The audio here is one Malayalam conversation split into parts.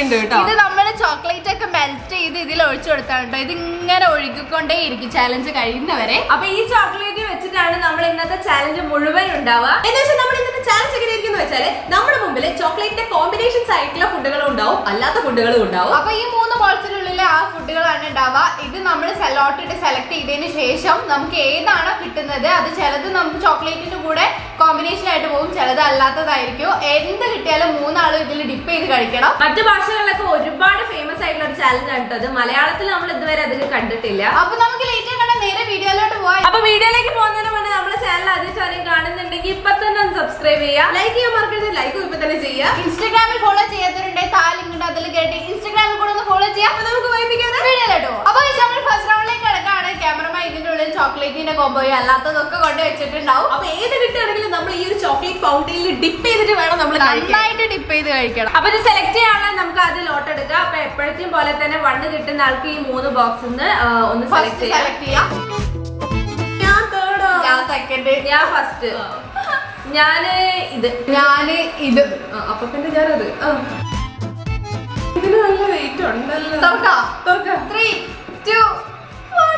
ഉണ്ട് കേട്ടോ ഇത് നമ്മൾ ചോക്ലേറ്റ് ഒക്കെ മെൽറ്റ് ചെയ്ത് ഇതിൽ ഒഴിച്ചു കൊടുത്താണ് കേട്ടോ ഇത് ഇങ്ങനെ ഒഴുകിക്കൊണ്ടേ ഇരിക്കും ചാലഞ്ച് കഴിയുന്നവരെ അപ്പൊ ഈ ചോക്ലേറ്റ് വെച്ചിട്ടാണ് നമ്മൾ ഇന്നത്തെ ചാലഞ്ച് മുഴുവൻ ഉണ്ടാവുക എന്ന് വെച്ചാൽ നമ്മൾ ഇന്നത്തെ ചാലഞ്ച് എങ്ങനെ ഇരിക്കുന്നു വെച്ചാല് നമ്മുടെ മുമ്പിൽ ചോക്ലേറ്റിന്റെ കോമ്പിനേഷൻസ് ആയിട്ടുള്ള ഫുഡുകളും ഉണ്ടാവും അല്ലാത്ത ഫുഡുകളും ഉണ്ടാവും അപ്പൊ ഈ മൂന്ന് ബോൾസിനുള്ളിൽ ആ ഫുഡുകളാണ് ഉണ്ടാവുക ഇത് നമ്മൾ സെലോട്ട് ഇട്ട് സെലക്ട് ചെയ്തതിന് ശേഷം നമുക്ക് ഏതാണോ കിട്ടുന്നത് അത് ചിലത് നമുക്ക് ചോക്ലേറ്റിന്റെ കൂടെ കോമ്പിനേഷൻ ആയിട്ട് പോകും ചിലത് അല്ലാത്തതായിരിക്കും എന്ത് കിട്ടിയാലും മൂന്നാളും ഇതിൽ ഡിപ്പ് ചെയ്ത് കഴിക്കണം മറ്റു ഭാഷകളിലൊക്കെ ഒരുപാട് ഫേമസ് ആയിട്ടുള്ള ഒരു ചാലഞ്ച് ആണ് കേട്ടോ അത് മലയാളത്തിൽ നമ്മൾ ഇതുവരെ അതിൽ കണ്ടിട്ടില്ല അപ്പൊ നമുക്ക് ലേറ്റ് കണ്ട നേരെ വീഡിയോയിലോട്ട് പോവാം അപ്പൊ വീഡിയോയിലേക്ക് പോകുന്നതിന് മുന്നേ നമ്മുടെ ചാനൽ ആദ്യം കാണുന്നുണ്ടെങ്കിൽ ഇപ്പൊ തന്നെ ഒന്ന് സബ്സ്ക്രൈബ് ചെയ്യുക ലൈക്ക് ചെയ്യാൻ മറക്കരുത് ലൈക്ക് ഇപ്പൊ തന്നെ ചെയ്യുക ഇൻസ്റ്റാഗ്രാമിൽ ഫോളോ ചെയ്യാത്തവരുണ്ടെങ്കിൽ താ ലിങ്ക് ഉണ്ട് അതിൽ കേട്ടി ഇൻസ്റ്റാഗ്രാമിൽ കൂടെ ഒന്ന് ഫോളോ ചെയ്യാം അപ്പൊ നമുക്ക് വൈകിപ്പിക്കാതെ വീഡിയോയിലോട്ട് പോവാം അപ്പൊ നമ്മൾ ഫസ്റ്റ് റൗണ്ടിലേക്ക് കിടക്കാണ് ക്യാമറമാൻ ഇതിന്റെ ഉള്ളിൽ ചോക്ലേറ്റിന്റെ കോമ്പോയോ അല്ലാത്തതൊക്കെ കൊണ്ട് വെച്ചിട്ടുണ്ടാവും അപ്പൊ ഏത് കിട്ടുകയാണെങ്കിലും നമ്മൾ ഈ ഒരു ചോക്ലേറ്റ് ഫൗണ്ടൈനിൽ ഡിപ്പ് ചെയ്തിട്ട് വേണം നമ്മൾ കഴിക്കാൻ നന്നായിട്ട് ഡിപ്പ് ചെയ്ത് കഴിക്കണം അപ്പൊ ഇത് സെലക്ട് ചെയ്യാനുള്ള നമുക്ക് ആദ്യം ലോട്ട് എടുക്കാം അപ്പൊ എപ്പോഴത്തെയും പോലെ തന്നെ വണ്ണ് കിട്ടുന്ന ആൾക്ക് ഈ മൂന്ന് ബോക്സ് ഒന്ന് ഒന്ന് സെലക്ട് ഫസ്റ്റ് ചെയ്യാം സെലക്ട് ചെയ്യാം ഞാൻ തേർഡോ ഞാൻ സെക്കൻഡ് ഞാൻ ഫസ്റ്റ് ഞാന് ഇത് ഞാന് ഇത് ആ, അപ്പൊ പിന്നെ ഞാനത് ആ. ഇതിന് നല്ല വെയിറ്റ് ഉണ്ടല്ലോ തുറക്കാം തുറക്കാം. ത്രീ ടു വൺ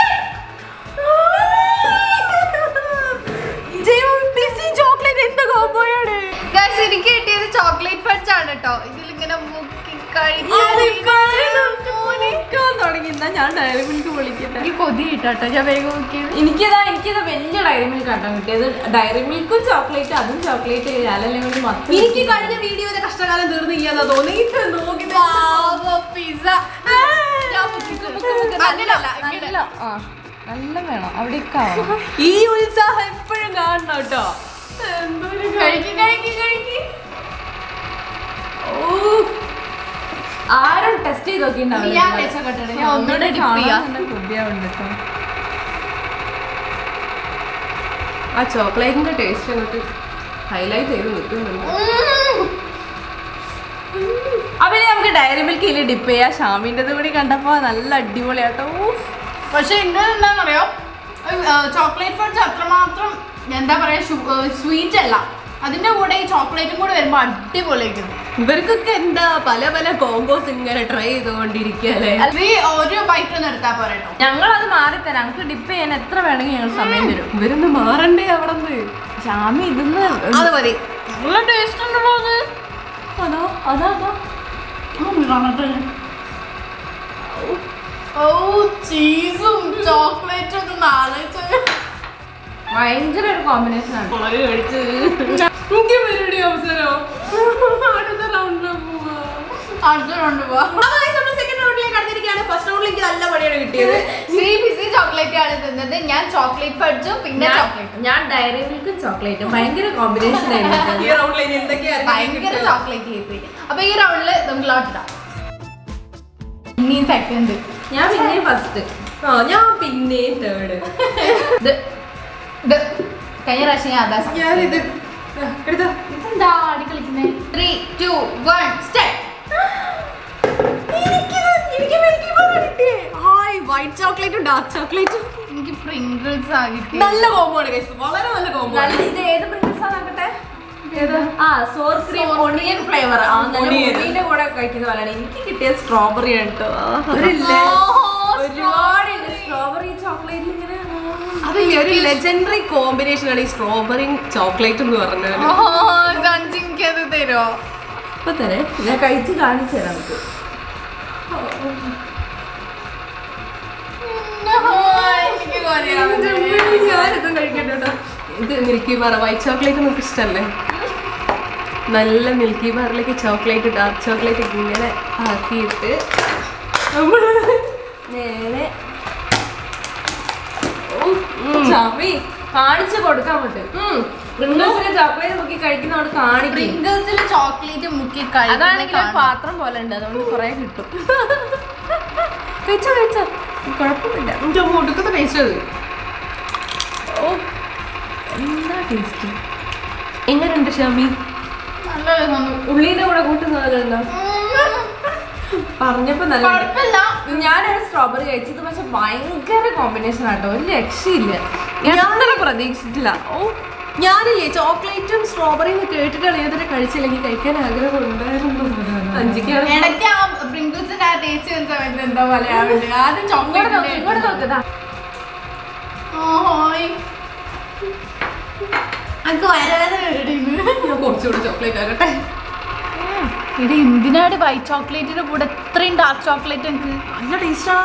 ചോക്ലേറ്റ് എന്ത് കോമ്പോയാണ് ഗൈസ് എനിക്ക് കിട്ടിയത് ചോക്ലേറ്റ് ഫഡ്സ് ആണ് കേട്ടോ ഇതിലിങ്ങനെ മുക്കി കഴിക്കാൻ തുടങ്ങി എന്നാ ഞാൻ ഡയറി മിൽക്ക് വിളിക്കട്ടെ എനിക്ക് കൊതി കിട്ടോ ഞാൻ വേഗം മുക്കിയത് എനിക്കിതാ എനിക്കിതാ വലിയ ഡയറി മിൽക്ക് ആട്ടോ കിട്ടിയത് ഡയറി മിൽക്കും ചോക്ലേറ്റ് അതും ചോക്ലേറ്റ് ഞാനെല്ലാം കൊണ്ട് മൊത്തം എനിക്ക് കഴിഞ്ഞ വീഡിയോയുടെ കഷ്ടകാലം തീർന്നു ചെയ്യാന്നാ തോന്നി ഇത് നോക്കി പിസ്സ അങ്ങനല്ല, അങ്ങനല്ല. നല്ല വേണം അവിടേക്ക് ആവണം ഈ ഉത്സാഹം എപ്പോഴും കാണണം കേട്ടോ എന്തൊരു കഴിക്കി കഴിക്കി കഴിക്കി ഓ. ആരും ടെസ്റ്റ് ചെയ്ത് നോക്കിണ്ടാവില്ല ഞാൻ വെച്ചോട്ടെ ഞാൻ ഒന്നുകൂടെ ഡിപ്പ് ചെയ്യാം ബുദ്ധിയാവുണ്ട് കേട്ടോ ആ ചോക്ലേറ്റിന്റെ ടേസ്റ്റ് അങ്ങോട്ട് ഹൈലൈറ്റ് ചെയ്ത് നിൽക്കുന്നുണ്ട് അപ്പൊ ഇനി നമുക്ക് ഡയറി മിൽക്ക് ഇതിൽ ഡിപ്പ് ചെയ്യാം ഷാമിൻ്റെത് കൂടി കണ്ടപ്പോ നല്ല അടിപൊളിയാട്ടോ ഊഫ്. പക്ഷെ എന്റെ എന്താണെന്നറിയോ ചോക്ലേറ്റ് ഫുഡ്സ് അത്രമാത്രം എന്താ പറയാ സ്വീറ്റ് അല്ല അതിന്റെ കൂടെ ഈ ചോക്ലേറ്റും കൂടെ വരുമ്പോ അടിപൊളിയായിരിക്കും ഇവർക്കൊക്കെ എന്താ പല പല കോമ്പോസ് ഇങ്ങനെ ട്രൈ ചെയ്തുകൊണ്ടിരിക്കല്ലേ നീ ഒരു ബൈറ്റ് ഒന്ന് എടുത്താ പോരട്ടോ ഞങ്ങൾ അത് മാറിത്തരാം ഞങ്ങൾക്ക് ഡിപ്പ് ചെയ്യാൻ എത്ര വേണമെങ്കിൽ ഞങ്ങൾ സമയം തരും ഇവരൊന്ന് മാറണ്ടേ അവിടെ നിന്ന് ഷാമി ഇതൊന്ന് അത് മതി നല്ല ടേസ്റ്റ് ഉണ്ടല്ലോ അത് അതോ അതാ അതാ ഓ ചീസും ചോക്ലേറ്റും ഒക്കെ നാളെ ഭയങ്കര ഒരു കോമ്പിനേഷൻ ആണ് വളരെ കഴിച്ച് എനിക്ക് പരിപാടി അവസരോ അടുത്ത റൗണ്ടിൽ പോവാ അടുത്ത കൊണ്ട് പോവാ സെക്കൻഡ് റൗണ്ടിലേക്ക് കടന്നിരിക്കുകയാണ് ഫസ്റ്റ് റൗണ്ടിൽ എനിക്ക് നല്ല പണിയാണ് കിട്ടിയത് ശ്രീ ബിസി ചോക്ലേറ്റ് ആണ് തിന്നത് ഞാൻ ചോക്ലേറ്റ് ഫഡ്സും പിന്നെ ചോക്ലേറ്റ് ഞാൻ ഡയറി മിൽക്കും ചോക്ലേറ്റും ഭയങ്കര കോമ്പിനേഷൻ ആയിരുന്നു ഈ റൗണ്ടിൽ ഇനി എന്തൊക്കെയാണ് ഭയങ്കര ചോക്ലേറ്റ് കേക്ക് അപ്പൊ ഈ റൗണ്ടില് നമുക്ക് ലോട്ടിടാം ഇനി സെക്കൻഡ് ഞാൻ പിന്നെയും ഫസ്റ്റ് ആ ഞാൻ പിന്നെ തേർഡ് ഇത് ഇത് കഴിഞ്ഞ പ്രാവശ്യം ഞാൻ അതാ ഞാനിത് ആ, എടുത്തോ ഇതെന്താ ആടി കളിക്കുന്നേ three two one start hi white ചോക്ലേറ്റും ഡാർക്ക് ചോക്ലേറ്റും എനിക്ക് പ്രിങ്കിൾസ് ആ കിട്ടി നല്ല കോമ്പോ ആണ് guys. വളരെ നല്ല കോമ്പോ നല്ല ഇത് ഏത് പ്രിൻസസ് ആണാക്കട്ടെ ആ സോർ ക്രീം ഒണിയൻ ഫ്ലേവർ ആ നല്ല Onion. ഉള്ളിന്റെ കൂടെ കഴിക്കുന്ന പോലെയാണ് എനിക്ക് കിട്ടിയ സ്ട്രോബെറി ആണ് കേട്ടോ ഒരുപാട് സ്ട്രോബെറി ചോക്ലേറ്റ് ഇങ്ങനെ അതില്ലേ ഒരു ലെജൻഡറി കോമ്പിനേഷൻ ആണ് ഈ സ്ട്രോബെറിയും ചോക്ലേറ്റ് എന്ന് പറഞ്ഞാൽ എനിക്ക് അത് തരുമോ ഇപ്പൊ തന്നെ ഞാൻ കഴിച്ച് കാണിച്ചു തരാം നമുക്ക് എനിക്ക് കൊതിയാവുന്നു. ഞാനിതും കഴിക്കട്ടെ കേട്ടോ ഇത് മിൽക്കി ബാർ വൈറ്റ് ചോക്ലേറ്റ് നമുക്ക് ഇഷ്ടമല്ലേ നല്ല മിൽക്കി ബാറിലേക്ക് ചോക്ലേറ്റ് ഡാർക്ക് ചോക്ലേറ്റ് ഇങ്ങനെ ആക്കിയിട്ട് നമ്മൾ നേരെ ചവി കാണിച്ചു കൊടുക്കാൻ പറ്റും പ്രിൻസിന് ചോക്ലേറ്റ് നോക്കി കഴിക്കുന്നതോട് കാണിക്കും പ്രിങ്കിൾസിൽ ചോക്ലേറ്റ് മുക്കി അതാണെങ്കിൽ ഒരു കഴിക്കുന്ന പാത്രം പോലെ ഉണ്ട് അതുകൊണ്ട് കുറെ കിട്ടും കഴിച്ചോ കഴിച്ചോ കുഴപ്പമില്ല എൻ്റെ അമ്മ ഒടുക്കത്തെ ടേസ്റ്റ് അത് ഓ എന്താ ടേസ്റ്റ് എങ്ങനെയുണ്ട് ഷാമി നല്ല രസമുണ്ട്. ഉള്ളിന്റെ കൂടെ കൂട്ടുന്നതല്ലോ പറഞ്ഞപ്പോ നല്ല കുഴപ്പമില്ല ഞാനൊരു സ്ട്രോബെറി കഴിച്ചത് പക്ഷെ ഭയങ്കര കോമ്പിനേഷൻ ആട്ടോ ഒരു രക്ഷയില്ല ഞാൻ അത്ര പ്രതീക്ഷിച്ചില്ല ഓ ഞാനില്ലേ ചോക്ലേറ്റും സ്ട്രോബെറിയും കേട്ടിട്ടാണ് ഏതൊരു കഴിച്ചില്ലെങ്കിൽ കഴിക്കാൻ ആഗ്രഹം ഉണ്ടായിരുന്നു അഞ്ചിക്കാണ് ഇടയ്ക്ക് ആ പ്രിങ്കിൾസിന്റെ ആ ടേസ്റ്റ് ചെയ്യുന്ന സമയത്ത് എന്താ പോലെ ആവുന്നുണ്ട് ആദ്യം ഇങ്ങോട്ട് നോക്ക് ഇങ്ങോട്ട് ചോക്ലേറ്റ് നോക്ക് ദാ. ഓയ് അനക്ക് വയറുവേദന വരുന്നുണ്ട് ഞാൻ കുറച്ചുകൂടി ചോക്ലേറ്റ് ആകട്ടെ ഇത് എന്തിനാണ് വൈറ്റ് ചോക്ലേറ്റിന്റെ കൂടെ ഇത്രയും ഡാർക്ക് ചോക്ലേറ്റ് എനിക്ക് നല്ല ടേസ്റ്റാ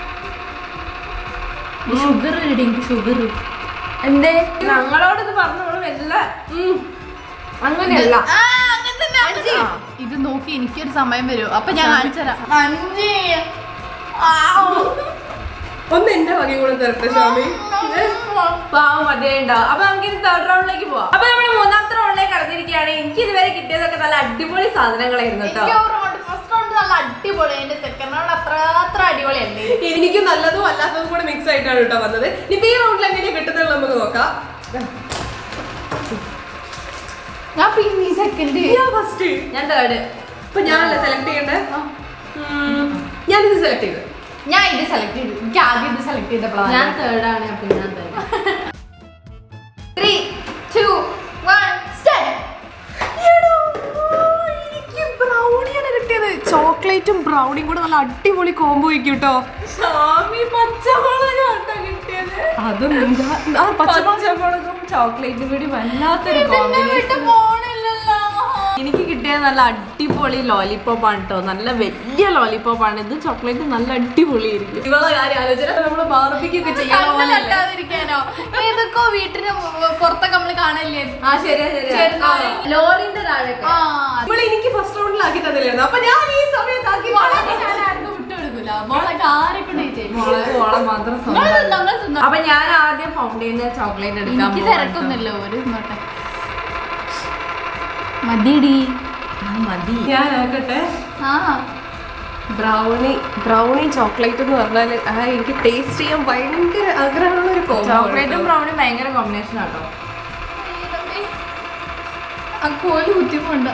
ഷുഗർ ഇടി എനിക്ക് ഷുഗർ എന്തേ ഞങ്ങളോട് ഇത് പറഞ്ഞു വല്ല അങ്ങനെയല്ല ഇത് നോക്കി എനിക്കൊരു സമയം വരും അപ്പൊ ഞാൻ കാണിച്ചു തരാം അഞ്ച് ഒന്ന് എന്റെ വകയും കൂടെ തരട്ടെ സ്വാമി പാവം മതിയുണ്ടാവും അപ്പൊ നമുക്ക് ഇനി തേർഡ് റൗണ്ടിലേക്ക് പോവാം അപ്പൊ നമ്മൾ മൂന്നാമത്തെ റൗണ്ടിലേക്ക് കടന്നിരിക്കുകയാണ് എനിക്ക് ഇതുവരെ കിട്ടിയതൊക്കെ നല്ല അടിപൊളി സാധനങ്ങളായിരുന്നു കേട്ടോ എനിക്ക് റൗണ്ട് ഫസ്റ്റ് റൗണ്ട് നല്ല അടിപൊളി എന്റെ സെക്കൻഡ് റൗണ്ട് അത്ര അത്ര അടിപൊളിയല്ലേ എനിക്ക് നല്ലതും അല്ലാത്തതും കൂടെ മിക്സ് ആയിട്ടാണ് കേട്ടോ വന്നത് ഇനിയിപ്പോ ഈ റൗണ്ടിൽ എങ്ങനെയാ കിട്ടുന്നത് നമുക്ക് നോക്കാം ഞാൻ പിന്നെ സെക്കൻഡ് ഞാൻ ഫസ്റ്റ് ഞാൻ തേർഡ് ഇപ്പൊ ഞാനല്ലേ സെലക്ട് ചെയ്യണ്ടേ ഞാനിത് സെലക്ട് ചെയ്തു ഞാൻ ഇത് സെലക്ട് ചെയ്തു എനിക്ക് ആദ്യം ഇത് സെലക്ട് ഞാൻ ചെയ്തപ്പോഴാണ് തേർഡാണ് അപ്പൊ ഞാൻ third three two one start എനിക്ക് ബ്രൗണിയാണ് കിട്ടിയത് ചോക്ലേറ്റും ബ്രൗണിയും കൂടെ നല്ല അടിപൊളി കോംബോ ആയിരിക്കും കേട്ടോ സ്വാമി പച്ചമുളകാണ് കിട്ടിയത് അത് എന്താ ആ പച്ചമുളക് പച്ചമുളകും ചോക്ലേറ്റും കൂടി വല്ലാത്തൊരു വിട്ട് കോമ്പിനേഷൻ പോണില്ലല്ലോ എനിക്ക് കിട്ടിയത് നല്ല അടിപൊളി ലോലിപോപ്പ് ആണ് കേട്ടോ നല്ല വലിയ ലോലിപോപ്പ് ആണ് ഇത് ചോക്ലേറ്റ് നല്ല അടിപൊളി ആയിരിക്കും ഇവളെ കാര്യം ആലോചന നമ്മള് ബാർബിക്കൊക്കെ ചെയ്യാൻ കണ്ണ് തട്ടാതിരിക്കാനോ ഏതൊക്കെ വീട്ടിന് പുറത്തൊക്കെ നമ്മള് കാണല്ലേ ആ ശരിയാ ശരിയാ ചെറുനാരങ്ങ. ആ, ലോറിന്റെ താഴെ ആ ഇവിടെ എനിക്ക് ഫസ്റ്റ് റൗണ്ടിലാക്കി തന്നില്ലായിരുന്നു അപ്പൊ ഞാൻ ഈ സമയത്ത് ആക്കി മോളൊക്കെ ഞാൻ ആർക്കും വിട്ടുകൊടുക്കൂല മോളൊക്കെ ആരെ കൊണ്ട് ചെയ്യും മോളെ മോളെ മാത്രം നിങ്ങൾ സ്വന്തം. തിന്നോ, നിങ്ങൾ തിന്നോ. അപ്പൊ ഞാൻ ആദ്യം ഫൗണ്ടൈന് ചോക്ലേറ്റ് എടുക്കാൻ എനിക്ക് പോവാണ് തിരക്കൊന്നുമില്ല ഒരു നോട്ടെ മതിയടി കേട്ടോ. ആ, മതി ഞാൻ ആക്കട്ടെ ആ ബ്രൗണി ബ്രൗണി ചോക്ലേറ്റ് എന്ന് പറഞ്ഞാല് ആ എനിക്ക് ടേസ്റ്റ് ചെയ്യാൻ ഭയങ്കര ആഗ്രഹമുള്ള ഒരു കോംബോ ചോക്ലേറ്റും ബ്രൗണും ഭയങ്കര കോമ്പിനേഷൻ ആട്ടോ ആ കോല് കുത്തിപ്പോണ്ട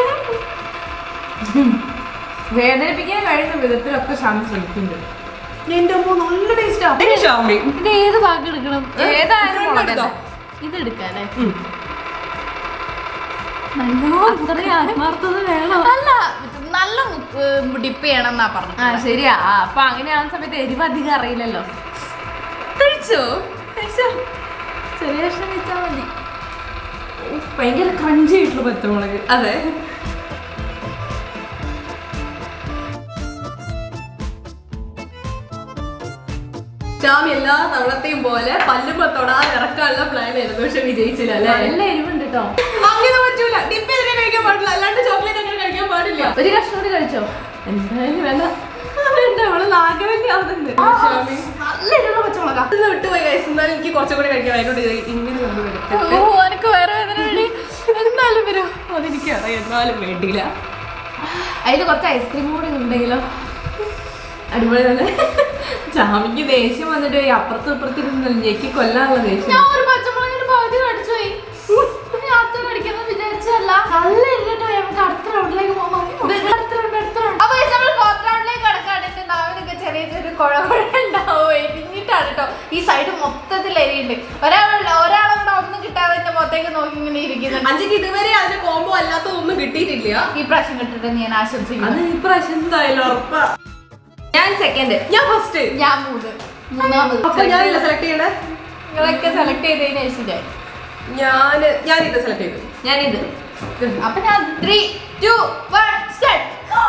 വേദനിപ്പിക്കാൻ കഴിയുന്ന വിധത്തിലൊക്കെ ഷാമി ശ്രമിക്കുന്നുണ്ട് എന്റെ അമ്മ നല്ല ടേസ്റ്റാ ഷാമി ഇത് ഏത് ഭാഗം എടുക്കണം ഏതായാലും front മുളക് എടുത്തോ? ഇത് എടുക്കാല്ലേ നല്ല അത്രയും ആത്മാർത്ഥത വേണം അല്ല നല്ല ഡിപ്പ് ചെയ്യണം എന്നാ പറഞ്ഞു ആ ശരിയാ ആ, അപ്പൊ അങ്ങനെയാവുന്ന സമയത്ത് എരിവ് അധികം അറിയില്ലല്ലോ കഴിച്ചോ കഴിച്ചോ? ചെറിയ കഷ്ണം കഴിച്ചാൽ മതി ഉഫ്, ഭയങ്കര ക്രഞ്ചി ആയിട്ടുള്ള പച്ചമുളക് അതെ ഷാമി എല്ലാ തവണത്തെയും പോലെ പല്ലുമ്പ തൊടാതെ ഇറക്കാനുള്ള പ്ലാൻ ആയിരുന്നു പക്ഷെ വിജയിച്ചില്ല അല്ലേ നല്ല എരിവുണ്ട് കേട്ടോ അങ്ങനെ പറ്റൂല ഡിപ്പ് ചെയ്തിട്ട് കഴിക്കാൻ പാടില്ല അല്ലാണ്ട് ചോക്ലേറ്റ് അങ്ങനെ കഴിക്കാൻ പാടില്ല ഒരു കഷ്ണം കൂടി കഴിച്ചോ എന്തായാലും വേണ്ട വേണ്ട അവള് നാഗവല്യാവുന്നുണ്ട് ഷാമി നല്ല എരിവുള്ള പച്ചമുളക ഇത് വിട്ടുപോയി കഴിച്ചു എന്നാലും എനിക്ക് കുറച്ചും കൂടി കഴിക്കാൻ അതിനോട് ഇങ്ങനെ കൊണ്ട് വരും ഓ എനിക്ക് വേറെ വേദന വേണ്ടി എന്തായാലും വരും അതെനിക്ക് അറിയാം എന്നാലും വേണ്ടിയില്ല അതിൽ കുറച്ച് ഐസ്ക്രീം കൂടി ഉണ്ടെങ്കിലോ അടിപൊളി തന്നെ ചാമിക്ക് ദേഷ്യം വന്നിട്ട് ഈ അപ്പുറത്തും ഇപ്പുറത്തും ഇരുന്ന് ഞെക്കി കൊല്ലാനുള്ള ദേഷ്യം ഞാൻ ഒരു പച്ചമുളകിന്റെ പകുതി കടിച്ചു പോയി ഞാൻ അത്ര കടിക്കുന്ന വിചാരിച്ചല്ല നല്ല എരിഞ്ഞിട്ട് നമുക്ക് അടുത്ത റൗണ്ടിലേക്ക് പോകാം അടുത്ത റൗണ്ട് അടുത്ത റൗണ്ട് അപ്പൊ നമ്മൾ ഫോർത്ത് റൗണ്ടിലേക്ക് കടക്കാണ് എന്റെ നാവിനൊക്കെ ചെറിയ ചെറിയ കുഴ കുഴ ഉണ്ടാവും എരിഞ്ഞിട്ടാണ് കേട്ടോ ഈ സൈഡ് മൊത്തത്തിൽ എരിയുണ്ട് ഒരാൾ ഒരാളവിടെ ഒന്നും കിട്ടാതെ എന്റെ മുഖത്തേക്ക് നോക്കി ഇങ്ങനെ ഇരിക്കുന്നുണ്ട് അഞ്ചിക്ക് ഇതുവരെ അതിന്റെ കോംബോ അല്ലാത്തതൊന്നും കിട്ടിയിട്ടില്ല ഈ പ്രാവശ്യം കിട്ടിട്ട് ഞാൻ അത് ആശംസിക്കുന്നു ഇപ്രാവശ്യം എന്തായാലും ഉറപ്പാ ഞാൻ സെക്കൻഡ് ഞാൻ ഫസ്റ്റ് ഞാൻ മൂന്ന് മൂന്നാമത് അപ്പൊ ഞാനില്ല സെലക്ട് ചെയ്യണേ നിങ്ങളൊക്കെ സെലക്ട് ചെയ്തതിന് ശേഷം ഞാൻ. ഞാന് ഞാനിത് സെലക്ട് ചെയ്തു ഞാനിത് അപ്പൊ ഞാൻ three two one start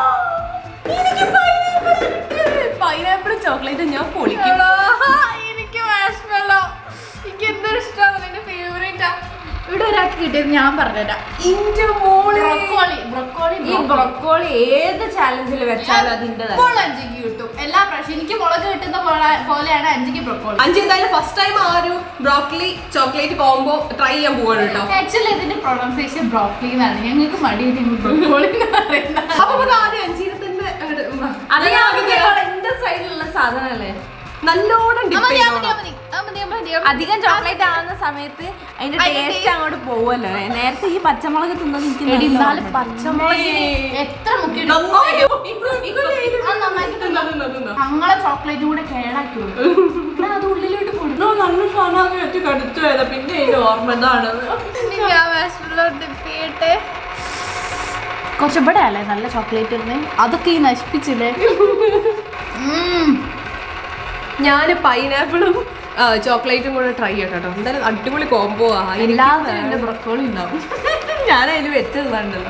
pineapple chocolate ഞാൻ പൊളിക്കും എടാ, എനിക്ക് മാഷ്മെല്ലോ എനിക്ക് എന്തൊരു ഇഷ്ടമാണ് എന്റെ ഫേവറേറ്റാ ഇവിടെ ഒരാൾക്ക് കിട്ടിയത് ഞാൻ പറഞ്ഞുതരാം ഇന്റെ മോളെ ബ്രൊക്കോളി ബ്രൊക്കോളി ഈ ബ്രൊക്കോളി ഏത് ചാലഞ്ചിൽ വെച്ചാലും അതിന്റെ ഇപ്പോൾ അഞ്ചിക്ക് കിട്ടും എല്ലാ പ്രാവശ്യം എനിക്ക് മുളക് കിട്ടുന്ന പോലെ- പോലെയാണ് അഞ്ചിക്ക് ബ്രൊക്കോളി അഞ്ച് എന്തായാലും ഫസ്റ്റ് ടൈം ആ ഒരു ബ്രോക്കലി ചോക്ലേറ്റ് കോംബോ ട്രൈ ചെയ്യാൻ പോവാണ് കേട്ടോ ആക്ച്വലി ഇതിന്റെ പ്രൊണൗൺസിയേഷൻ ബ്രോക്കലി എന്നാണ് ഞങ്ങൾക്ക് മടി ബ്രൊക്കോളി എന്ന് പറയുന്നത് അപ്പൊ നമുക്ക് ആദ്യം അഞ്ചിനെ തന്നെ അങ്ങട് ഉം. അത് ഞാൻ ആദ്യം എന്റെ സൈഡിലുള്ള സാധനല്ലേ നല്ലോണം ആ, dip മതി, ആ, ചെയ്തോണം. മതി, ആ, മതി, ആ, മതി, ആ, മതി, ആ, മതി. അധികം ചോക്ലേറ്റ് ആവുന്ന സമയത്ത് അതിന്റെ അതിന്റെ ടേസ്റ്റ് taste അങ്ങോട്ട് പോവല്ലോ നേരത്തെ ഈ പച്ചമുളക് തിന്നത് എനിക്ക് എടി, നല്ല എന്നാലും ഓർമ്മയുണ്ട്. പച്ചമുളകിന് എത്ര മുക്കിയിടും നന്നായി. ഇപ്പൊ- ഇപ്പൊ ചെയ്ത് ആ, നന്നായിട്ട് തിന്നോ, തിന്നോ, തിന്നോ. ഞങ്ങളെ ചോക്ലേറ്റ് കൂടെ കേടാക്കി കൊടുക്കും. എന്നാ അത് ഉള്ളിലോട്ട് കൊടുക്കും ഓ, നല്ല സാധനം വെച്ച് കടിച്ചു പോയതാ പിന്നെ അതിന്റെ ഓർമ്മ ഇതാണ് ഞാൻ വിഷമിലോട്ട് ചെയ്യട്ടെ കുറച്ച് ഇവിടെ അല്ലേ നല്ല ചോക്ലേറ്റ് ഇടുന്നേ അതൊക്കെ ഈ നശിപ്പിച്ചില്ലേ ഉം. ഞാൻ പൈനാപ്പിളും ചോക്ലേറ്റും കൂടെ ട്രൈ ചെയ്യട്ടോ കേട്ടോ എന്തായാലും അടിപൊളി കോംബോ ആ എല്ലാത്തിനും എന്റെ ബ്രക്കോളി ഉണ്ടാവും ഞാൻ അതിൽ വെച്ചതുണ്ടല്ലോ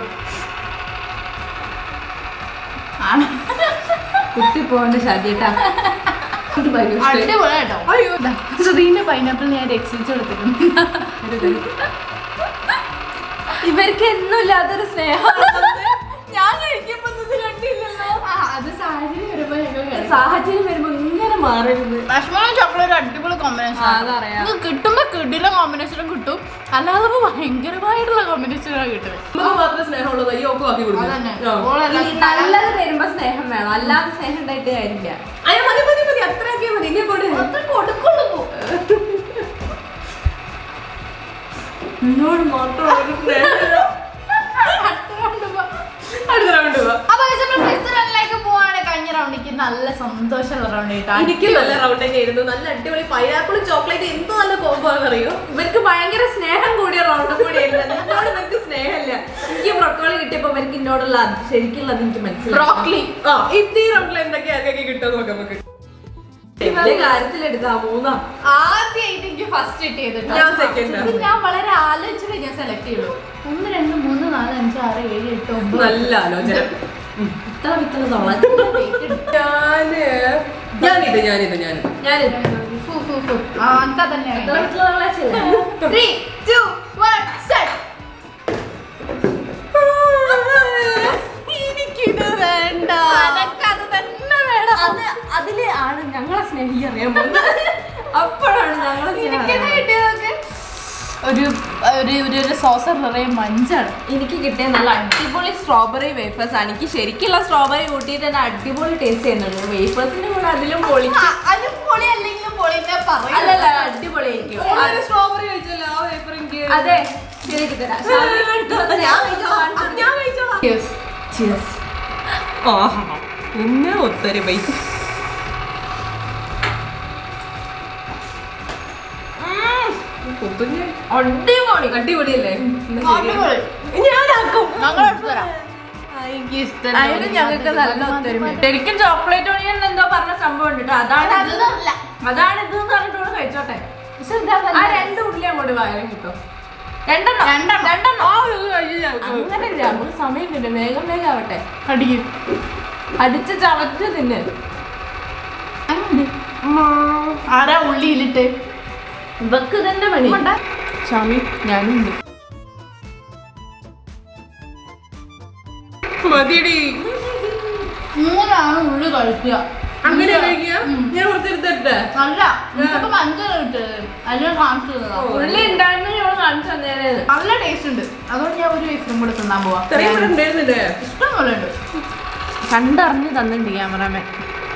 ആണ്. കുത്തി പോകേണ്ട ശരിട്ടാ അടിപൊളി കേട്ടോ അയ്യോ ശ്രീന്റെ പൈനാപ്പിൾ ഞാൻ രക്ഷിച്ചു കൊടുത്തിട്ടുണ്ട് ഇവർക്ക് എന്നും ഇല്ലാത്തൊരു സ്നേഹമാണ് ഞാൻ കഴിക്കുമ്പോ ഇത് കണ്ടില്ലല്ലോ ആ, അത് സാഹചര്യം വരുമ്പോ ഞങ്ങൾ കഴിക്കും. സാഹചര്യം വരുമ്പോ ഇങ്ങനെ മാറരുത് ഭക്ഷണം ചോക്ലേറ്റ് അടിപൊളി കോമ്പിനേഷൻ ആ, അതറിയാം. ഇത് കിട്ടുമ്പോ കിടില കോമ്പിനേഷനും കിട്ടും അല്ലാതെ ഇപ്പൊ ഭയങ്കരമായിട്ടുള്ള കോമ്പിനേഷനാണ് കിട്ടുന്നത് നമുക്ക് മാത്രമേ സ്നേഹമുള്ളത് ഈ ഒക്കെ ആക്കി അതന്നെ കൊടുക്കും ഓളെല്ലാം ഈ നല്ലത് തരുമ്പോ സ്നേഹം വേണം അല്ലാതെ സ്നേഹം ഉണ്ടായിട്ട് കാര്യമില്ല അയ്യോ മതി മതി മതി അത്ര ആക്കിയാൽ മതി ഇനി കൊണ്ട് അത്ര കൊടുക്കുള്ളൂ എന്നോട് മാത്രം ഒരു സ്നേഹമില്ല. അത്ര കൊണ്ടുപോ അടുത്ത റൗണ്ട് പോവാ അപ്പൊ ഫസ്റ്റ് റൗണ്ടിലേക്ക് പോവാണ് കഴിഞ്ഞ റൗണ്ടിക്ക് നല്ല സന്തോഷമുള്ള റൗണ്ട് കേട്ടോ എനിക്ക് നല്ല റൗണ്ട് തന്നെ ആയിരുന്നു നല്ല അടിപൊളി പൈനാപ്പിളും ചോക്ലേറ്റ് എന്ത് നല്ല കോംബോ ആണെന്നറിയോ ഇവർക്ക് ഭയങ്കര സ്നേഹം കൂടിയ റൗണ്ട് കൂടിയായിരുന്നു എന്നോട് ഇവർക്ക് സ്നേഹമില്ല എനിക്ക് ബ്രക്കോളി കിട്ടിയപ്പോ ഇവർക്ക് എന്നോടുള്ള അത് ശരിക്കുള്ളത് എനിക്ക് മനസ്സിലായി ബ്രോക്ലി ആ ഇത് ഈ റൗണ്ടിൽ എന്തൊക്കെയാ ആർക്കൊക്കെ കിട്ടുമെന്ന് നോക്കാം നമുക്ക് വലിയ കാര്യത്തിലെടുത്താ മൂന്നാ ആദ്യമായിട്ട് എനിക്ക് ഫസ്റ്റ് കിട്ടിയത് കേട്ടോ. ഞാൻ second ആണ്. ഇത് ഞാൻ വളരെ ആലോചിച്ചിട്ട് ഞാൻ സെലക്ട് ചെയ്യുള്ളൂ ഒന്ന് രണ്ട് മൂന്ന് നാല് അഞ്ച് ആറ് ഏഴ് എട്ട് ഒമ്പത് നല്ല ആലോചന ഇത്ര വിത്തല തൊള്ള ഞാന് ഞാനിത് ഞാനിത് ഞാനിത് ഞാനിത് ഫു, ഫു, ഫു. ആ, അനക്കാ തന്നെയാ ഇത്ര വേണ്ടത്. വിത്തല തൊള്ള Three, two, one, start. എനിക്കിത് വേണ്ട അനക്കത് തന്നെ വേണം. അത് അതില് ആണ് ഞങ്ങളെ സ്നേഹി അറിയാൻ പോകുന്നത് അപ്പോഴാണ് ഞങ്ങളെ സ്നേഹം എനിക്കെന്താ അറിയാൻ കിട്ടിയതൊക്കെ? ഒരു ഒരു ഒരു ഒരു സോസർ നിറയെ മഞ്ചാണ് എനിക്ക് കിട്ടിയ നല്ല അടിപൊളി സ്ട്രോബെറി വേഫേഴ്സ് ആണ് എനിക്ക് ശരിക്കുള്ള സ്ട്രോബെറി കൂട്ടിയിട്ട് തന്നെ അടിപൊളി ടേസ്റ്റ് ചെയ്യുന്നുണ്ട് വേഫേഴ്സിന്റെ കൂടെ അതിലും പൊളി അത് പൊളി അല്ലെങ്കിലും പൊളി ഞാൻ പറയും അല്ലല്ല അടിപൊളിയായിരിക്കും ഓളൊരു സ്ട്രോബെറി കഴിച്ചല്ലോ ആ വേപ്പർ എനിക്ക് അതെ ശരിയാക്കി തരാം ഞാൻ കഴിച്ചോളാം ഞാൻ കഴിച്ചോളാം Cheers. ആഹാ പിന്നെ ഒത്തരി പൈ അടിപൊളി അടിപൊളിയല്ലേ എന്നാ ശരി. അടിപൊളി. ഞാനാക്കും ഞങ്ങൾ എടുത്തു തരാം എനിക്ക് അതിന് ഞങ്ങൾക്ക് നല്ല ഒത്തൊരുമ ശരിക്കും ചോക്ലേറ്റ് ഒണിയൻ എന്തോ പറഞ്ഞ സംഭവം ഉണ്ട് ട്ടോ. അതാണ് ഇത് അതൊന്നുമല്ല. അതാണ് ഇത് പറഞ്ഞിട്ട് കഴിച്ചോട്ടെ പക്ഷെ ഇതാ ആ നല്ല- രണ്ട് ഉള്ളി അങ്ങോട്ട് വയറും കിട്ടും രണ്ടെണ്ണം രണ്ടെണ്ണം. രണ്ടെണ്ണം ആ ഒരു കഴിച്ച് ഞങ്ങൾക്ക് അങ്ങനെ ഇല്ല നമുക്ക് സമയം കിട്ടും വേഗം വേഗം ആവട്ടെ കടിക്കും അടിച്ച് ചവച്ച് തിന്ന് ആരാ ഉള്ളിയിലിട്ട് ഇവക്ക് തന്നെ പണി കൊണ്ടാ. ഷാമി ഞാനും ഉണ്ട് മതിയടി മൂന്നാണ് ഉള്ളി കഴിക്കുക അങ്ങനെ കഴിക്കുക ഞാൻ കുറച്ചെടുത്തിട്ട് അല്ല എനിക്കിപ്പോ മഞ്ചാണ് കിട്ടുന്നത് അതിന് കാണിച്ചു തന്നതാ. ഉള്ളി ഉണ്ടായിരുന്നു ഞങ്ങൾ കാണിച്ചു തന്നേനെ നല്ല ടേസ്റ്റ് ഉണ്ട് അതുകൊണ്ട് ഞാൻ ഒരു വൈഫും കൂടെ തിന്നാൻ പോവാ ഇത്രയും കൂടെ ഉണ്ടായിരുന്നില്ലേ ഇഷ്ടം പോലെ ഉണ്ട് കണ്ടറിഞ്ഞ് തന്നിട്ടുണ്ട് ക്യാമറാമാൻ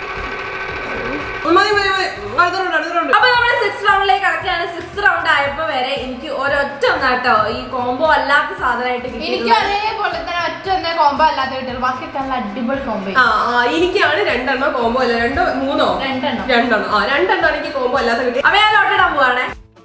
മതി മതി മതി അടുത്ത റൗണ്ട് അടുത്ത റൗണ്ട് അപ്പൊ നമ്മള് സിക്സ് റൗണ്ടിലേക്ക് കടക്കുകയാണ് സിക്സ് റൗണ്ട് ആയപ്പോ വരെ എനിക്ക് ഒരൊറ്റ ഒന്നാട്ടോ ഈ കോംബോ അല്ലാത്ത സാധനമായിട്ട് എനിക്ക് കിട്ടിയിട്ടുള്ളത്. അതേപോലെ തന്നെ ഒറ്റ ഒന്നേ കോമ്പോ അല്ലാത്ത കിട്ടുള്ളൂ ബാക്കിയൊക്കെ നല്ല അടിപൊളി കോമ്പോ ആ ആ എനിക്കാണ് രണ്ടെണ്ണം കോംബോ അല്ല രണ്ടോ മൂന്നോ രണ്ടെണ്ണം രണ്ടെണ്ണം ആ രണ്ടെണ്ണം എനിക്ക് കോംബോ അല്ലാത്ത കിട്ടി അപ്പൊ ഞാൻ ലോട്ടിടാൻ പോവാണേ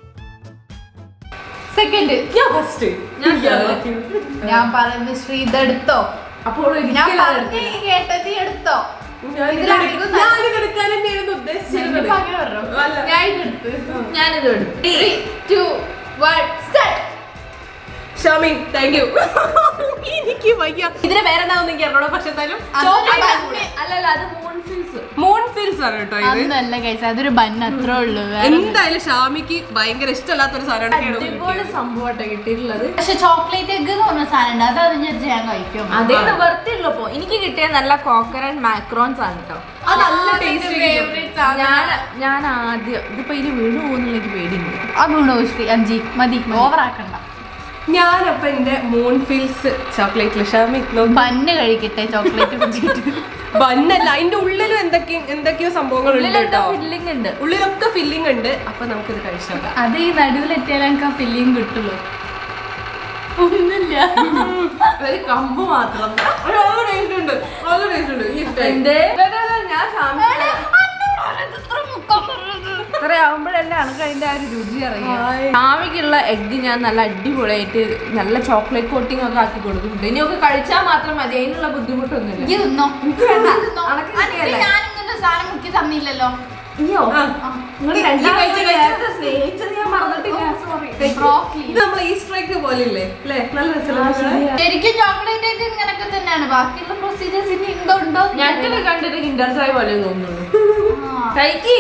സെക്കൻഡ് ഞാൻ ഫസ്റ്റ് ഞാൻ ഞാൻ പറയുന്നത് ശ്രീ ഇതെടുത്തോ അപ്പോൾ ഞാൻ പറഞ്ഞു കേട്ടത് എടുത്തോ ഇതിലധികം ഞാനിതെടുക്കാൻ തന്നെയായിരുന്നു ഉദ്ദേശിച്ചിരുന്നത് ഞാനിപ്പോ അങ്ങനെ പറഞ്ഞു. അല്ല. ഞാൻ ഇതെടുത്ത് ഞാനിത് എടുത്തു three two one start Shami thank you എനിക്ക് വയ്യ ഇതിന് പേരെന്താണെന്ന് എനിക്ക് അറിയണോ പക്ഷെ എന്തായാലും അല്ലല്ല അത് മൂൺ ഫിൽസ് മൂൺ ഫീൽസ് ആണ് കേട്ടോ ഇത് അതൊന്നല്ല കഴിച്ച അതൊരു ബൻ അത്രേ ഉള്ളൂ വേറെ എന്തായാലും ഷാമിക്ക് ഭയങ്കര ഇഷ്ടമല്ലാത്തൊരു സാധനമാണ് അടിപൊളി സംഭവമായിട്ട് കിട്ടിയിട്ടുള്ളത് പക്ഷെ ചോക്ലേറ്റ് എഗ് എന്ന് പറഞ്ഞ സാധനം ഉണ്ട് അത് അതിന് ഞാൻ കഴിക്കും അതേ നിവർത്തിയുള്ളൂ ഇപ്പൊ എനിക്ക് കിട്ടിയ നല്ല കോക്കനട്ട് മാക്രോൺസ് ആണ് കേട്ടോ അത് നല്ല ടേസ്റ്റ് ഞാൻ ഞാൻ ആദ്യം ഇതിപ്പോ ഇതിൽ വീണു പോകുന്നുള്ള എനിക്ക് പേടിയുണ്ട് അതുകൊണ്ടോ ശ്രീ അഞ്ചി മതി ഓവർ ആക്കണ്ട ഞാനപ്പൊ എന്റെ മൂൺ ഫീൽസ് ചോക്ലേറ്റ് ഷാമി നോക്ക്. ബന്ന് കഴിക്കട്ടെ ചോക്ലേറ്റ് കുടിച്ചിട്ട് ബന്നല്ല അതിന്റെ ഉള്ളിലും എന്തൊക്കെ എന്തൊക്കെയോ സംഭവങ്ങൾ ഉണ്ട് കേട്ടോ ഫില്ലിംഗ് ഉണ്ട് ഉള്ളിലൊക്കെ ഫില്ലിംഗ് ഉണ്ട് അപ്പൊ നമുക്കിത് കഴിച്ചാൽ അത് ഈ നടുവിലെത്തിയാൽ എനിക്ക് ആ ഫില്ലിങ് കിട്ടുള്ളൂ ഒന്നുമില്ല ഒരു കമ്പ് മാത്രം ടേസ്റ്റ് ഉണ്ട് നല്ല ടേസ്റ്റ് ഉണ്ട് ഈ ഇഷ്ടായി. എന്റെ ഞാൻ സാമ്യ ഇത്രയാവുമ്പോഴല്ലേ അനക്ക് അതിന്റെ ആ ഒരു രുചി അറിയാം മാവിക്കുള്ള എഗ്ഗ് ഞാൻ നല്ല അടിപൊളിയായിട്ട് നല്ല ചോക്ലേറ്റ് കോട്ടിംഗ് ഒക്കെ ആക്കി കൊടുക്കുന്നുണ്ട് ഇനിയൊക്കെ കഴിച്ചാൽ മാത്രം മതി അതിനുള്ള ബുദ്ധിമുട്ടൊന്നുമില്ല ഇയ്യ് തിന്നോ വേണ്ട. തിന്നോ. അനക്ക് അനക്ക് കിട്ടിയല്ലേ? ഞാനിങ്ങനെ സാധനം മുക്കി തന്നില്ലല്ലോ അയ്യോ ആ. നിങ്ങൾ ഈ- ഈ രണ്ടാമത് കഴിച്ച കഴിച്ച- നേരത്തെ സ്നേഹിച്ചത് ഞാൻ മറന്നിട്ടില്ല സോറി ബ്രോക്കലി ഇത് നമ്മൾ ഈസ്റ്റർ എഗ് പോലെ ഇല്ലേ അല്ലേ നല്ല ആ, രസമുള്ള ശരിയാ. ശരിക്കും ചോക്ലേറ്റ് ഒക്കെ ഇങ്ങനൊക്കെ തന്നെയാണ് ബാക്കിയുള്ള പ്രൊസീജിയേഴ്സ് ഇനി എന്തോ ഉണ്ടോ എന്ന് ഞങ്ങൾക്ക് കണ്ടിട്ട് കിൻഡർ ജോയ് പോലെ തോന്നുന്നു ആ. കഴിക്ക്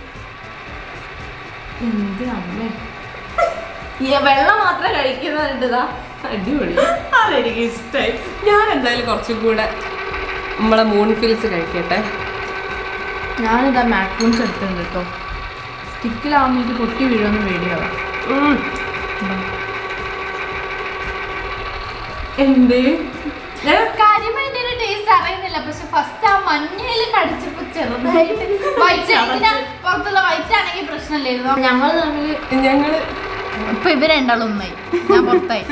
എന്ത് അമ്മേ ഈ വെള്ളം മാത്രം കഴിക്കുന്നതാ അടിപൊളി അതെനിക്ക് ഇഷ്ടമായി ഞാൻ എന്തായാലും കുറച്ചും കൂടെ നമ്മളെ മൂൺ ഫിൽസ് കഴിക്കട്ടെ ഞാനിതാ മാക്രൂൺസ് എടുത്തിട്ടുണ്ട് കേട്ടോ സ്റ്റിക്കിലാവുമ്പോൾ പൊട്ടി വീഴുമെന്ന് പേടിയാവാം ഉം. എന്ത് ഏ? കാര്യമായിട്ട് ഇതിന്റെ ടേസ്റ്റ് അറിയുന്നില്ല പക്ഷെ ഫസ്റ്റ് ആ മഞ്ഞയില് കടിച്ചപ്പോ ചെറുതായിട്ട് വൈറ്റ് ഇതിന് പുറത്തുള്ള വൈറ്റ് ആണെങ്കിൽ പ്രശ്നമില്ലായിരുന്നു ഞങ്ങൾ തമ്മിൽ ഞങ്ങള് ഇപ്പൊ ഇവര് രണ്ടാളും ഒന്നായി ഞാൻ പുറത്തായി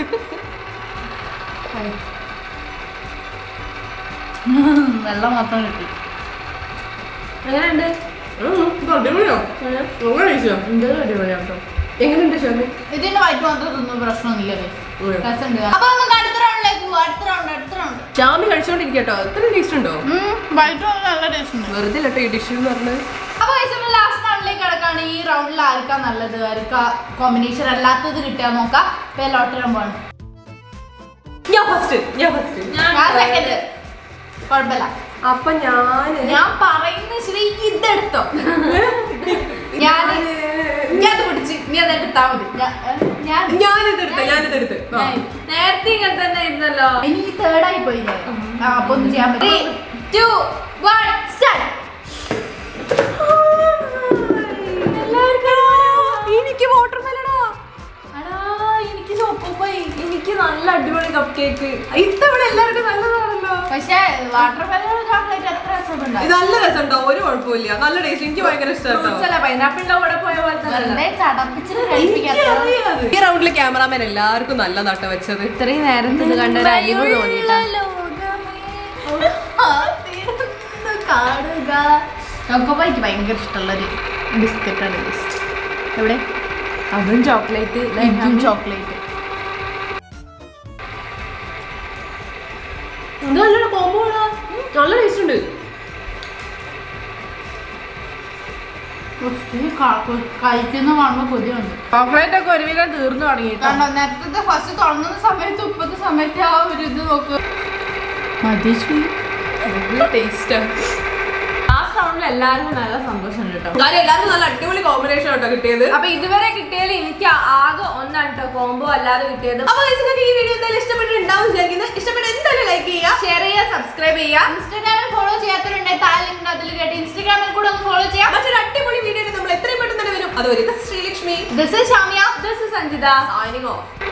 വെള്ളം മാത്രം കിട്ടി എങ്ങനെയുണ്ട് ഉം, ഇത് അടിപൊളിയോ അങ്ങനെ കഴിച്ചോ എന്തൊരു അടിപൊളിയാണ് കേട്ടോ എങ്ങനെയുണ്ട് ഷോമി ഇതിന്റെ വൈറ്റ് മാത്രം തിന്നും പ്രശ്നമൊന്നുമില്ല guys. ഉം. രസമുണ്ട് അപ്പൊ നമുക്ക് അടുത്ത റൗണ്ടിലേക്ക് പോവാം അടുത്ത റൗണ്ട് അടുത്ത റൗണ്ട് ഷാമി കഴിച്ചോണ്ടിരിക്കട്ടോ ഇത്ര ടേസ്റ്റ് ഉണ്ടോ വൈറ്റ് നല്ല ടേസ്റ്റ് ഉണ്ട് വെറുതെ കേട്ടോ ഈ ഡിഷ് എന്ന് പറഞ്ഞത് അപ്പൊ guys, നമ്മൾ ലാസ്റ്റ് റൗണ്ടിലേക്ക് കിടക്കാണ് ഈ റൗണ്ടിൽ ആർക്കാ നല്ലത് ആർക്കാ കോമ്പിനേഷൻ അല്ലാത്തത് കിട്ടാൻ നോക്കാം ഇപ്പൊ ലോട്ടറി പോവാണ് ഞാൻ ഫസ്റ്റ് ഞാൻ ഫസ്റ്റ് ഞാൻ സെക്കൻഡ് കുഴപ്പമില്ല അപ്പൊ ഞാന് ഞാൻ പറയുന്ന ശ്രീ ഇതെടുത്തോ ഞാൻ ഞാൻ പിടിച്ച് നീ അത് എടുത്താ മതി ഞാൻ- ഞാൻ ഞാനിതെടുത്ത് ഞാനിതെടുത്ത് ആ. ഞാൻ- നേരത്തെ ഇങ്ങനെ തന്നെ ഇരുന്നല്ലോ എനിക്ക് തേർഡായി പോയി ഞാൻ. ആ, അപ്പൊ ഒന്നും ചെയ്യാൻ പറ്റും ടു വൺ സ്റ്റാർട്ട് എനിക്ക് വാട്ടർ മെലഡാ അടാ എനിക്ക് ചോക്കോപ്പായി എനിക്ക് നല്ല അടിപൊളി കപ്പ് കേക്ക് ഇത്തവണ എല്ലാവർക്കും നല്ലതാണല്ലോ പക്ഷേ വാട്ടർ മെലൺ ചോക്ലേറ്റ് എത്ര ഇത് രസമുണ്ടായി നല്ല രസമുണ്ടോ ഒരു കുഴപ്പമില്ല നല്ല ടേസ്റ്റ് എനിക്ക് ഭയങ്കര ഇഷ്ടമാട്ടോ ഫ്രൂട്ട്സ് അല്ല പൈനാപ്പിളിന്റെ കൂടെ പോയ പോലെ തന്നെ വെറുതെ ചടപ്പിച്ചിട്ട് കഴിപ്പിക്കാത്ത ഈ റൗണ്ടിലെ ക്യാമറാമാൻ എല്ലാവർക്കും നല്ല നട്ട വെച്ചത് ഇത്രയും നേരം ഇത് കണ്ട ഒരു അലിവ് തോന്നിട്ടാ കാണുക ചോക്കോപ്പായിക്ക് ഭയങ്കര ഇഷ്ടമുള്ളൊരു ബിസ്ക്കറ്റാണ് എവിടെ അതും ചോക്ലേറ്റ് ഇതും ചോക്ലേറ്റ് ഇത് നല്ലൊരു കോമ്പോ നല്ല ടേസ്റ്റ് ഉണ്ട് കഴിക്കുന്ന കാണുമ്പോ കൊതിയുണ്ട് ചോക്ലേറ്റ് ഒക്കെ ഒരുവിധം തീർന്നു തുടങ്ങിട്ടോ കണ്ടോ നേരത്തെ ഫസ്റ്റ് തുടങ്ങുന്ന സമയത്ത് ഇപ്പത്തെ സമയത്ത് ആ ഒരു ഇത് നോക്ക് മതി ശ്രീ നല്ല ടേസ്റ്റാ ലാസ്റ്റ് റൗണ്ടിൽ എല്ലാവർക്കും നല്ല സന്തോഷം കേട്ടോ കാര്യം എല്ലാവർക്കും നല്ല അടിപൊളി കോമ്പിനേഷൻ ആട്ടോ കിട്ടിയത് അപ്പൊ ഇതുവരെ കിട്ടിയതിൽ എനിക്ക് ആകെ ഒന്നാണ് കേട്ടോ കോംബോ അല്ലാതെ കിട്ടിയത് അപ്പൊ guys, നിങ്ങൾക്ക് ഈ വീഡിയോ എന്തായാലും ഇഷ്ടപ്പെട്ടിട്ടുണ്ടാവും വിചാരിക്കുന്നത് ഇഷ്ടപ്പെട്ട എന്തായാലും ലൈക്ക് ചെയ്യുക ഷെയർ ചെയ്യുക സബ്സ്ക്രൈബ് ചെയ്യുക ഇൻസ്റ്റാഗ്രാമിൽ ഫോളോ ചെയ്യാത്തവരുണ്ടെങ്കിൽ താഴെ ലിങ്ക് അതിൽ കേട്ട് ഇൻസ്റ്റാഗ്രാമിൽ കൂടെ ഒന്ന് ഫോളോ ചെയ്യാം മറ്റൊരു അടിപൊളി വീഡിയോ നമ്മൾ എത്രയും പെട്ടെന്ന് തന്നെ വരും അതുവരെ Sreelakshmi this is Shamiya this is Sanjitha signing of